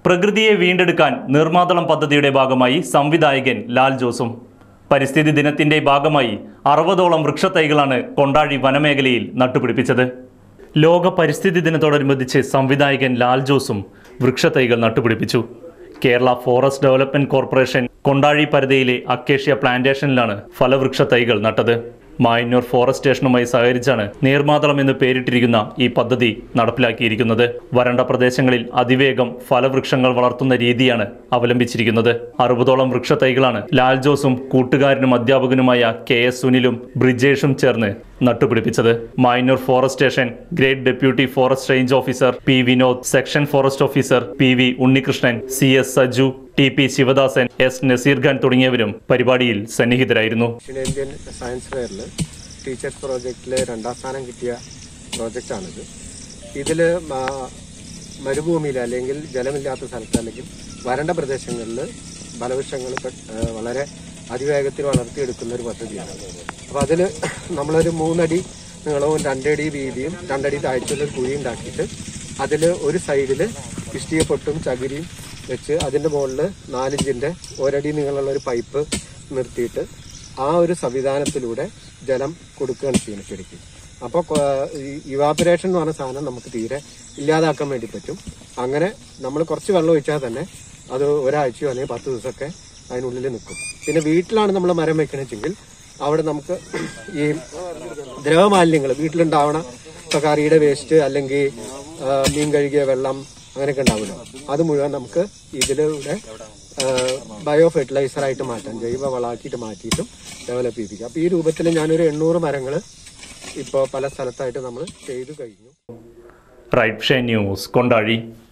പ്രകൃതിയെ വീണ്ടെടുക്കാൻ നിർമ്മാതളം പദ്ധതിയുടെ ഭാഗമായി സംവിധായകൻ ലാൽ ജോസും പരിസ്ഥിതി ദിനത്തിന്റെ ഭാഗമായി അറുപതോളം വൃക്ഷത്തൈകളാണ് കൊണ്ടാഴി വനമേഖലയിൽ നട്ടുപിടിപ്പിച്ചത് ലോക പരിസ്ഥിതി ദിനത്തോടനുബന്ധിച്ച് സംവിധായകൻ ലാൽ ജോസും വൃക്ഷത്തൈകൾ നട്ടുപിടിപ്പിച്ചു Kerala forest development corporation Kondazhi പരിധിയിലെ അക്കേഷ്യ പ്ലാന്റേഷനിലാണ് ഫലവൃക്ഷ തൈകൾ നട്ടത് മായന്നൂർ ഫോറസ്റ്റ് സ്റ്റേഷനുമായി സഹകരിച്ചാണ് നീർമാതളം എന്ന് പേരിട്ടിരിക്കുന്ന ഈ പദ്ധതി നടപ്പിലാക്കിയിരിക്കുന്നത് വരണ്ട പ്രദേശങ്ങളിൽ അതിവേഗം ഫലവൃക്ഷങ്ങൾ വളർത്തുന്ന രീതിയാണ് അവലംബിച്ചിരിക്കുന്നത് അറുപതോളം വൃക്ഷ തൈകളാണ് ലാൽ ജോസും കൂട്ടുകാരനും അധ്യാപകനുമായ കെ എസ് സുനിലും ബ്രിജേഷും ചേർന്ന് നട്ടുപിടിപ്പിച്ചത് Mayannur forest station grade deputy forest range officer P Vinod section forest officer P V Unnikrishnan C S Saju T P Sivadasan S Nazeer Khan തുടങ്ങിയവരും പരിപാടിയിൽ സന്നിഹിതരായിരുന്നു ദക്ഷിണേന്ത്യൻ സയൻസ് ഫെയറിൽ ടീച്ചേഴ്സ് പ്രോജക്റ്റിൽ രണ്ടാം സ്ഥാനം കിട്ടിയ പ്രോജക്റ്റാണിത് ഇതിൽ മരുഭൂമിയിൽ അല്ലെങ്കിൽ ജലമില്ലാത്ത സ്ഥലത്ത് അല്ലെങ്കിൽ വരണ്ട പ്രദേശങ്ങളിൽ ഫലവൃക്ഷങ്ങൾ പെ- ആ, വളരെ അതിവേഗത്തിൽ വളർത്തിയെടുക്കുന്ന ഒരു പദ്ധതിയാണ് അപ്പോൾ അതിൽ നമ്മളൊരു മൂന്നടി നീളവും രണ്ടടി വീതിയും രണ്ടടി താഴ്ചയിൽ ഒരു കുഴി ഉണ്ടാക്കിയിട്ട് അതിൽ ഒരു സൈഡിൽ ഇഷ്ടിക പൊട്ടും ചകിരിയും വെച്ച് അതിൻ്റെ മുകളിൽ നാലിഞ്ചിൻ്റെ ഒരടി നീളമുള്ള ഒരു പൈപ്പ് നിർത്തിയിട്ട് ആ ഒരു സംവിധാനത്തിലൂടെ ജലം കൊടുക്കുകയാണ് ചെയ്യുന്നത് ചെടിക്ക് അപ്പോൾ ഇവാപറേഷൻ എന്ന് പറഞ്ഞ സാധനം നമുക്ക് തീരെ ഇല്ലാതാക്കാൻ വേണ്ടി പറ്റും അങ്ങനെ നമ്മൾ കുറച്ച് വെള്ളം ഒഴിച്ചാൽ തന്നെ അത് ഒരാഴ്ചയോ അല്ലെങ്കിൽ പത്ത് ദിവസമൊക്കെ അതിനുള്ളിൽ നിൽക്കും പിന്നെ വീട്ടിലാണ് നമ്മൾ മരം വെക്കണമെങ്കിൽ അവിടെ നമുക്ക് ഈ ദ്രവമാലിന്യങ്ങൾ വീട്ടിലുണ്ടാവണ ഇപ്പൊ കറിയുടെ വേസ്റ്റ് അല്ലെങ്കിൽ ആ, മീൻ കഴുകിയ വെള്ളം അങ്ങനെയൊക്കെ ഉണ്ടാവുമല്ലോ അത് മുഴുവൻ നമുക്ക് ഇതിലൂടെ ബയോ ഫെർട്ടിലൈസർ ആയിട്ട് മാറ്റാം ജൈവ വളമാക്കിയിട്ട് മാറ്റിയിട്ടും ഡെവലപ്പ് ചെയ്യിപ്പിക്കാം അപ്പൊ ഈ രൂപത്തിൽ ഞാനൊരു എണ്ണൂറ് മരങ്ങൾ ഇപ്പോൾ പല സ്ഥലത്തായിട്ട് നമ്മൾ ചെയ്തു കഴിഞ്ഞു റൈറ്റ് ഷേ ന്യൂസ് കൊണ്ടാഴി